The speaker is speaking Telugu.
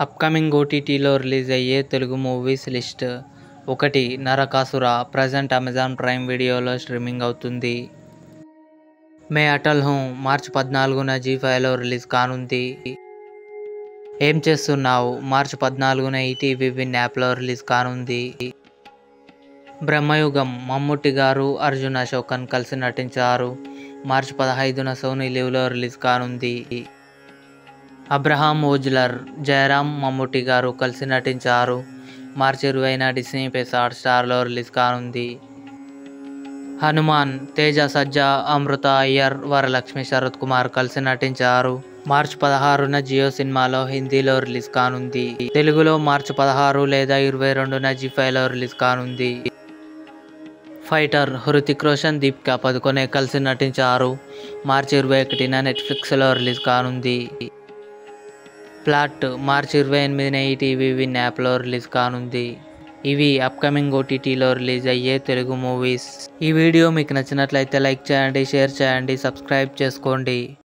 అప్కమింగ్ ఓటీటీలో రిలీజ్ అయ్యే తెలుగు మూవీస్ లిస్ట్ ఒకటి నరకాసుర ప్రజెంట్ అమెజాన్ ప్రైమ్ వీడియోలో స్ట్రీమింగ్ అవుతుంది మే అటల్ హోం మార్చి పద్నాలుగున జీ ఫైవ్లో రిలీజ్ కానుంది ఏం చేస్తున్నావు మార్చి పద్నాలుగున ఈటీవీ విన్ యాప్లో రిలీజ్ కానుంది బ్రహ్మయుగం మమ్ముట్టి గారు అర్జున్ అశోకన్ కలిసి నటించారు మార్చి పదహైదున సోనీ లీవ్లో రిలీజ్ కానుంది అబ్రహాం ఓజ్లర్ జయరాం మమ్ముట్టి గారు కలిసి నటించారు మార్చి ఇరవైన డిస్నీ ప్లస్ హాట్ స్టార్లో రిలీజ్ కానుంది హనుమాన్ తేజ సజ్జా అమృత అయ్యర్ వరలక్ష్మి శరత్ కుమార్ కలిసి నటించారు మార్చి పదహారున జియో సినిమాలో హిందీలో రిలీజ్ కానుంది తెలుగులో మార్చి పదహారు లేదా ఇరవై రెండున జీ ఫైవ్లో రిలీజ్ కానుంది ఫైటర్ హృతిక్ రోషన్ దీపికా పదుకొనే కలిసి నటించారు మార్చి ఇరవై ఒకటిన నెట్ఫ్లిక్స్లో రిలీజ్ కానుంది ప్లాట్ మార్చి ఇరవై ఎనిమిదిన ఈటీవీ విన్ యాప్లో రిలీజ్ కానుంది ఇవి అప్కమింగ్ ఓటీటీలో రిలీజ్ అయ్యే తెలుగు మూవీస్ ఈ వీడియో మీకు నచ్చినట్లయితే లైక్ చేయండి షేర్ చేయండి సబ్స్క్రైబ్ చేసుకోండి